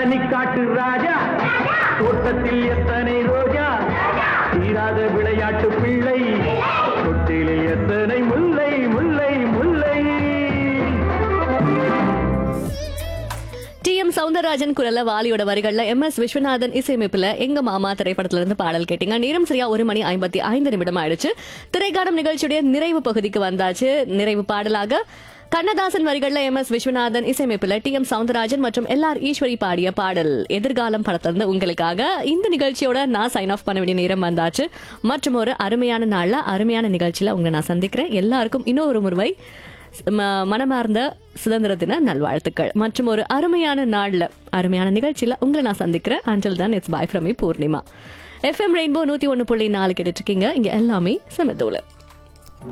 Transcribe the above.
காட்டு ராஜா தோட்டத்தில் எத்தனை ரோஜா தீராத விளையாட்டு பிள்ளை தொட்டிலில் எத்தனை முல்லை முல்லை முல்லை டி எம் சவுந்தரராஜன் குரல்ல வாலியோட வரிகள்ல எம் எஸ் விஸ்வநாதன் இசையமைப்புல எங்க மாமா திரைப்படத்துல இருந்து பாடல் கேட்டீங்க நேரம் சரியா ஒரு மணி ஐம்பத்தி ஐந்து நிமிடம் ஆயிடுச்சு திரைக்காலம் நிகழ்ச்சியுடைய நிறைவு பகுதிக்கு வந்தாச்சு நிறைவு பாடலாக கண்ணதாசன் வரிகள்ல எம் எஸ் விஸ்வநாதன் இசையமைப்புல டி எம் சவுந்தரராஜன் மற்றும் எல் ஆர் ஈஸ்வரி பாடிய பாடல் எதிர்காலம் படத்திலிருந்து உங்களுக்காக இந்த நிகழ்ச்சியோட நான் சைன் ஆஃப் பண்ண வேண்டிய நேரம் வந்தாச்சு மற்றும் ஒரு அருமையான நாள்ல அருமையான நிகழ்ச்சியில உங்களை நான் சந்திக்கிறேன் எல்லாருக்கும் இன்னொரு முறை ம- மனமார்ந்த சுதந்திர தின நல்வாழ்த்துக்கள் மற்றும் ஒரு அருமையான நாள்ல அருமையான நிகழ்ச்சியில உங்களை நான் சந்திக்கிறேன் அஞ்சல் தான் it's bye from Poornima FM rainbow நூத்தி ஒன்னு புள்ளி நாலு கேட்டுட்டு இருக்கீங்க இங்க எல்லாமே சமதோல